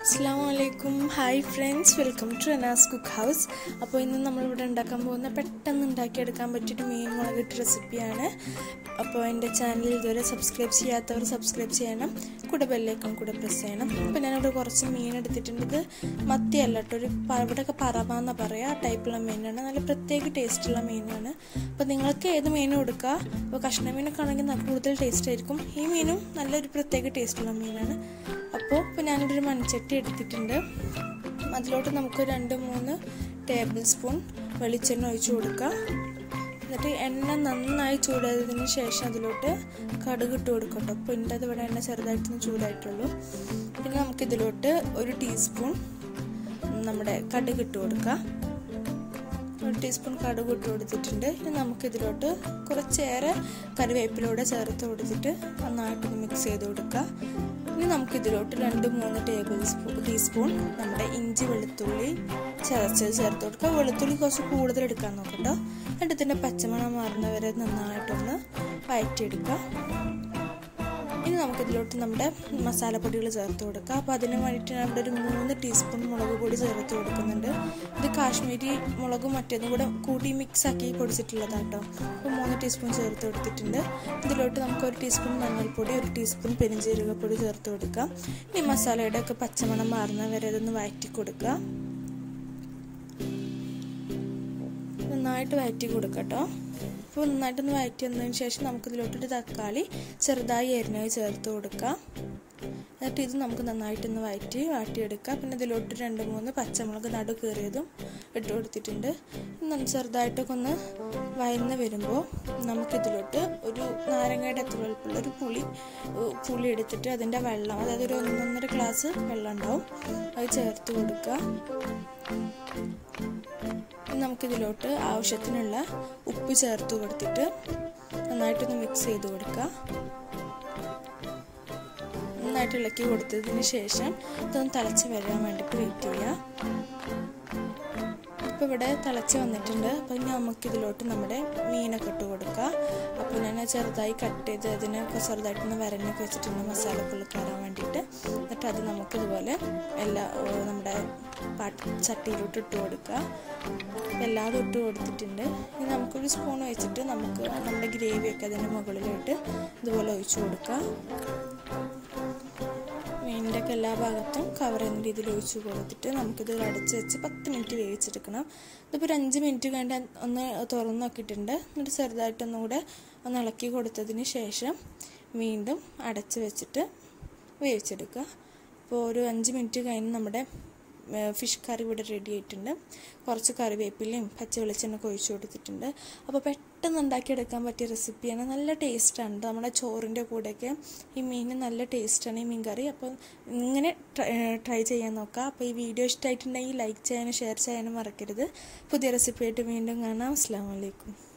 അസ്സാം വലൈക്കും hi friends welcome to Anas cook house അപ്പോൾ ഇന്ന് നമ്മളിവിടെ ഉണ്ടാക്കാൻ പോകുന്ന പെട്ടെന്ന് ഉണ്ടാക്കിയെടുക്കാൻ പറ്റിയൊരു മീൻ മുളകിട്ട് റെസിപ്പിയാണ് അപ്പോൾ എൻ്റെ ചാനൽ ഇതുവരെ സബ്സ്ക്രൈബ് ചെയ്യാത്തവർ സബ്സ്ക്രൈബ് ചെയ്യണം കൂടെ ബെല്ലേക്കും കൂടെ പ്രസ് ചെയ്യണം അപ്പോൾ ഞാനിവിടെ കുറച്ച് മീൻ എടുത്തിട്ടുണ്ട് ഇത് മത്തിയല്ല കേട്ടോ ഒരു ഇവിടെയൊക്കെ പറവ എന്നാ പറയുക ആ ടൈപ്പുള്ള മീനാണ് നല്ല പ്രത്യേക ടേസ്റ്റുള്ള മീനാണ് അപ്പോൾ നിങ്ങൾക്ക് ഏത് മീനും എടുക്കുക അപ്പോൾ കഷ്ണ മീനൊക്കെ ആണെങ്കിൽ നല്ല കൂടുതൽ ടേസ്റ്റ് ആയിരിക്കും ഈ മീനും നല്ലൊരു പ്രത്യേക ടേസ്റ്റുള്ള മീനാണ് അപ്പോൾ ഇപ്പോൾ ഞാനിവിടെ ഒരു മൺചട്ടി എടുത്തിട്ടുണ്ട് അതിലോട്ട് നമുക്ക് രണ്ട് മൂന്ന് ടേബിൾ സ്പൂൺ വെളിച്ചെണ്ണ ഒഴിച്ച് കൊടുക്കുക എന്നിട്ട് എണ്ണ നന്നായി ചൂടായതിന് ശേഷം അതിലോട്ട് കടുക് ഇട്ട് കൊടുക്കട്ടോ അപ്പോൾ എൻ്റെ അത് ഇവിടെ എണ്ണ ചെറുതായിട്ടൊന്ന് ചൂടായിട്ടുള്ളൂ പിന്നെ നമുക്കിതിലോട്ട് ഒരു ടീസ്പൂൺ നമ്മുടെ കടുക് ഇട്ട് കൊടുക്കുക ഒരു ടീസ്പൂൺ കടുക് ഇട്ട് കൊടുത്തിട്ടുണ്ട് ഇനി നമുക്കിതിലോട്ട് കുറച്ചേറെ കറിവേപ്പിലൂടെ ചേർത്ത് കൊടുത്തിട്ട് നന്നായിട്ടൊന്ന് മിക്സ് ചെയ്ത് കൊടുക്കുക ഇനി നമുക്കിതിലോട്ട് രണ്ട് മൂന്ന് ടേബിൾ സ്പൂൺ ടീസ്പൂൺ നമ്മുടെ ഇഞ്ചി വെളുത്തുള്ളി ചതച്ചത് ചേർത്ത് കൊടുക്കുക വെളുത്തുള്ളി കുറച്ച് കൂടുതൽ എടുക്കാൻ നോക്കട്ടോ എന്നിട്ട് ഇതിൻ്റെ പച്ചമണം മാറുന്നവരെ നന്നായിട്ടൊന്ന് വഴറ്റിയെടുക്കുക ഇനി നമുക്കിതിലോട്ട് നമ്മുടെ മസാലപ്പൊടികൾ ചേർത്ത് കൊടുക്കുക അപ്പോൾ അതിന് വേണ്ടിയിട്ട് ഞാൻ ഇവിടെ ഒരു മൂന്ന് ടീസ്പൂൺ മുളക് പൊടി ചേർത്ത് കൊടുക്കുന്നുണ്ട് ഇത് കാശ്മീരി മുളകും മറ്റേതും കൂടെ കൂടി മിക്സ് ആക്കി പൊടിച്ചിട്ടുള്ളതാണ് കേട്ടോ അപ്പോൾ മൂന്ന് ടീസ്പൂൺ ചേർത്ത് കൊടുത്തിട്ടുണ്ട് ഇതിലോട്ട് നമുക്ക് ഒരു ടീസ്പൂൺ മഞ്ഞൾപ്പൊടി ഒരു ടീസ്പൂൺ പെരിഞ്ജീരകപ്പൊടി ചേർത്ത് കൊടുക്കാം ഇനി മസാലയുടെ ഒക്കെ പച്ചമണം മാറുന്ന വരെ അതൊന്ന് വഴറ്റി കൊടുക്കുക നന്നായിട്ട് വഴറ്റി കൊടുക്കട്ടോ അപ്പോൾ നന്നായിട്ടൊന്ന് വഴറ്റി വന്നതിന് ശേഷം നമുക്കിതിലോട്ടൊരു തക്കാളി ചെറുതായി എരിഞ്ഞായി ചേർത്ത് കൊടുക്കാം എന്നിട്ട് ഇത് നമുക്ക് നന്നായിട്ടൊന്ന് വഴറ്റി വാട്ടിയെടുക്കാം പിന്നെ ഇതിലോട്ട് രണ്ട് മൂന്ന് പച്ചമുളക് നടു കീറിയതും ഇട്ട് കൊടുത്തിട്ടുണ്ട് നമ്മൾ ചെറുതായിട്ടൊക്കെ ഒന്ന് വയന്ന് വരുമ്പോൾ നമുക്കിതിലോട്ട് ഒരു നാരങ്ങയുടെ എത്ര വലുപ്പമുള്ള ഒരു പുളി പുളി എടുത്തിട്ട് അതിൻ്റെ വെള്ളം അതായത് ഒരു ഒന്നൊന്നര ഗ്ലാസ് വെള്ളം ഉണ്ടാവും അത് ചേർത്ത് കൊടുക്കുക നമുക്കിതിലോട്ട് ആവശ്യത്തിനുള്ള ഉപ്പ് ചേർത്ത് കൊടുത്തിട്ട് നന്നായിട്ടൊന്ന് മിക്സ് ചെയ്ത് കൊടുക്കുക നന്നായിട്ട് ഇളക്കി കൊടുത്തതിന് ശേഷം ഇതൊന്ന് തിളച്ച് വരാൻ വേണ്ടിയിട്ട് വെയിറ്റ് ചെയ്യുക ഇപ്പോൾ ഇവിടെ തിളച്ച് വന്നിട്ടുണ്ട് അപ്പോൾ ഇനി നമുക്കിതിലോട്ട് നമ്മുടെ മീനൊക്കെ ഇട്ട് കൊടുക്കുക അപ്പോൾ ഞാൻ ചെറുതായി കട്ട് ചെയ്ത് അതിനെ ചെറുതായിട്ടൊന്ന് വരഞ്ഞൊക്കെ വെച്ചിട്ടുണ്ട് മസാലക്കുള്ളിൽ കയറാൻ വേണ്ടിയിട്ട് എന്നിട്ട് അത് നമുക്കിതുപോലെ എല്ലാ നമ്മുടെ പാട്ട് ചട്ടിയിലോട്ട് ഇട്ട് കൊടുക്കുക എല്ലാതും ഇട്ട് കൊടുത്തിട്ടുണ്ട് ഇനി നമുക്കൊരു സ്പൂൺ വെച്ചിട്ട് നമുക്ക് നമ്മുടെ ഗ്രേവിയൊക്കെ അതിൻ്റെ മുകളിലോട്ട് ഇതുപോലെ ഒഴിച്ചു കൊടുക്കുക മീനിൻ്റെ ഒക്കെ എല്ലാ ഭാഗത്തും കവർ ചെയ്യുന്ന രീതിയിൽ ഒഴിച്ചു കൊടുത്തിട്ട് നമുക്കിത് അടച്ച് വെച്ച് പത്ത് മിനിറ്റ് വേവിച്ചെടുക്കണം ഇതിപ്പോൾ ഒരു അഞ്ച് മിനിറ്റ് കഴിഞ്ഞ് ഒന്ന് തുറന്ന് നോക്കിയിട്ടുണ്ട് എന്നിട്ട് ചെറുതായിട്ടൊന്നും കൂടെ ഒന്ന് ഇളക്കി കൊടുത്തതിന് ശേഷം വീണ്ടും അടച്ച് വെച്ചിട്ട് വേവിച്ചെടുക്കുക അപ്പോൾ ഒരു അഞ്ച് മിനിറ്റ് കഴിഞ്ഞ് നമ്മുടെ ഫിഷ് കറി ഇവിടെ റെഡി ആയിട്ടുണ്ട് കുറച്ച് കറിവേപ്പിലയും പച്ച വെളിച്ചെണ്ണൊക്കെ ഒഴിച്ചു കൊടുത്തിട്ടുണ്ട് അപ്പോൾ പെട്ടെന്ന് ഉണ്ടാക്കിയെടുക്കാൻ പറ്റിയ റെസിപ്പിയാണ് നല്ല ടേസ്റ്റാണ് നമ്മുടെ ചോറിൻ്റെ കൂടെയൊക്കെ ഈ മീൻ നല്ല ടേസ്റ്റാണ് ഈ മീൻ കറി അപ്പോൾ ഇങ്ങനെ ട്രൈ ചെയ്യാൻ നോക്കുക അപ്പോൾ ഈ വീഡിയോ ഇഷ്ടമായിട്ടുണ്ടെങ്കിൽ ലൈക്ക് ചെയ്യാനും ഷെയർ ചെയ്യാനും മറക്കരുത് പുതിയ റെസിപ്പിയായിട്ട് വീണ്ടും കാണാം അസ്സാം വലൈക്കും